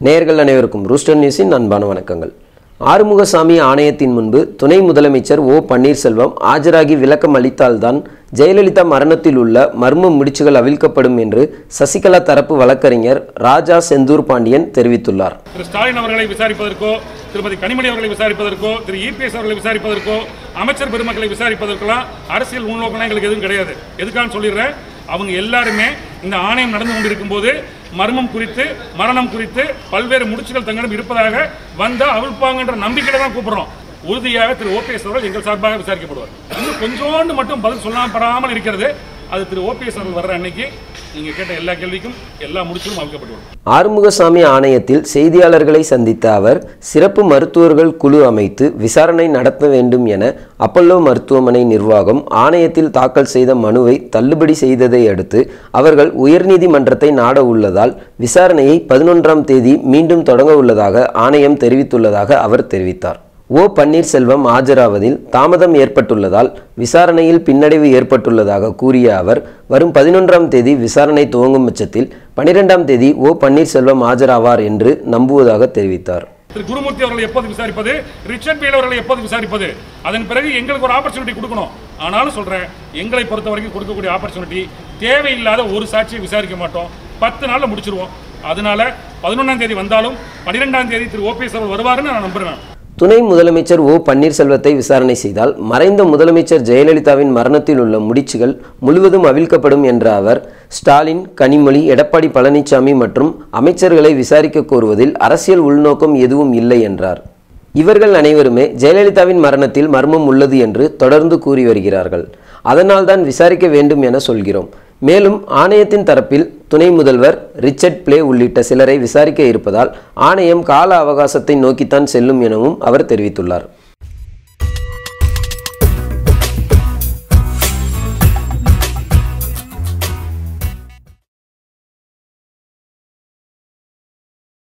நேயர்கள் அனைவருக்கும் ரூஸ்டர் நியூஸின் அன்பான வணக்கங்கள் ஆறுமுகசாமி ஆணையத்தின் முன்பு துணை முதலமைச்சர் ஓ பன்னீர்செல்வம் ஆஜராகி விளக்கம் அளித்தால்தான் ஜெயலலிதா மரணத்தில் உள்ள மர்ம முடிச்சுகள் அவிழ்க்கப்படும் என்று சசிகலா தரப்பு வழக்கறிஞர் ராஜா செந்தூர் பாண்டியன் தெரிவித்துள்ளார் திரு ஸ்டாலின் அவர்களை விசாரிப்பதற்கோ திருமதி கனிமொழி அவர்களை விசாரிப்பதற்கோ திரு இபிஎஸ் அவர்களை விசாரிப்பதற்கோ அமைச்சர் பெருமக்களை விசாரிப்பதற்கெல்லாம் அரசியல் உள்நோக்கம் எங்களுக்கு எதுவும் கிடையாது எதுக்கான்னு சொல்லிடுறேன் அவங்க எல்லாருமே இந்த ஆணையம் நடந்து கொண்டிருக்கும் போது மர்மம் குறித்து மரணம் குறித்து பல்வேறு முடிச்சுகள் தங்களிடம் இருப்பதாக வந்தா அவிழ்ப்பாங்கன்ற நம்பிக்கையில தான் கூப்பிடுறோம் உறுதியாக திரு ஓபிஎஸ் அவர்கள் எங்கள் சார்பாக விசாரிக்கப்படுவார் இன்னும் கொஞ்சோண்டு மட்டும் பதில் சொல்லாமப்படாமல் இருக்கிறது அது திரு ஓபிஎஸ் அவர்கள் வர்ற அன்னைக்கு நீங்க கேட்ட எல்லா கேள்விக்கும் எல்லா முடிச்சிலும் அவிழ்க்கப்பட்டுவிடும் ஆறுமுகசாமி ஆணையத்தில் செய்தியாளர்களை சந்தித்த அவர் சிறப்பு மருத்துவர்கள் குழு அமைத்து விசாரணை நடத்த வேண்டும் என அப்பல்லோ மருத்துவமனை நிர்வாகம் ஆணையத்தில் தாக்கல் செய்த மனுவை தள்ளுபடி செய்ததை அடுத்து அவர்கள் உயர்நீதிமன்றத்தை நாட உள்ளதால் விசாரணையை பதினொன்றாம் தேதி மீண்டும் தொடங்க உள்ளதாக ஆணையம் தெரிவித்துள்ளதாக அவர் தெரிவித்தார் ஓ பன்னீர்செல்வம் ஆஜராவதில் தாமதம் ஏற்பட்டுள்ளதால் விசாரணையில் பின்னடைவு ஏற்பட்டுள்ளதாக கூறிய அவர் வரும் பதினொன்றாம் தேதி விசாரணை துவங்கும் பட்சத்தில் பனிரெண்டாம் தேதி ஓ பன்னீர்செல்வம் ஆஜராவார் என்று நம்புவதாக தெரிவித்தார் திரு குருமூர்த்தி அவர்களை எப்போது விசாரிப்பது ரிச்சர்ட் பேல் அவர்களை எப்போது விசாரிப்பது அதன் பிறகு எங்களுக்கு ஒரு ஆப்பர்ச்சுனிட்டி கொடுக்கணும் ஆனாலும் சொல்றேன் எங்களை பொறுத்த வரைக்கும் கொடுக்கக்கூடிய ஆப்பர்ச்சுனிட்டி தேவையில்லாத ஒரு சாட்சியை விசாரிக்க மாட்டோம் பத்து நாள்ல முடிச்சிருவோம் அதனால பதினொன்றாம் தேதி வந்தாலும் பன்னிரெண்டாம் தேதி திரு ஓபிஎஸ் அவர் வருவாருன்னு நான் நம்புறேன் துணை முதலமைச்சர் ஓ பன்னீர்செல்வத்தை விசாரணை செய்தால் மறைந்த முதலமைச்சர் ஜெயலலிதாவின் மரணத்தில் உள்ள முடிச்சுகள் முழுவதும் அவிழ்க்கப்படும் என்ற அவர் ஸ்டாலின் கனிமொழி எடப்பாடி பழனிசாமி மற்றும் அமைச்சர்களை விசாரிக்க கோருவதில் அரசியல் உள்நோக்கம் எதுவும் இல்லை என்றார் இவர்கள் அனைவருமே ஜெயலலிதாவின் மரணத்தில் மர்மம் உள்ளது என்று தொடர்ந்து கூறி வருகிறார்கள் அதனால்தான் விசாரிக்க வேண்டும் என சொல்கிறோம் மேலும் ஆணையத்தின் தரப்பில் துணை முதல்வர் ரிச்சர்ட் பிளே உள்ளிட்ட சிலரை விசாரிக்க இருப்பதால் ஆணையம் கால அவகாசத்தை நோக்கித்தான் செல்லும் எனவும் அவர் தெரிவித்துள்ளார்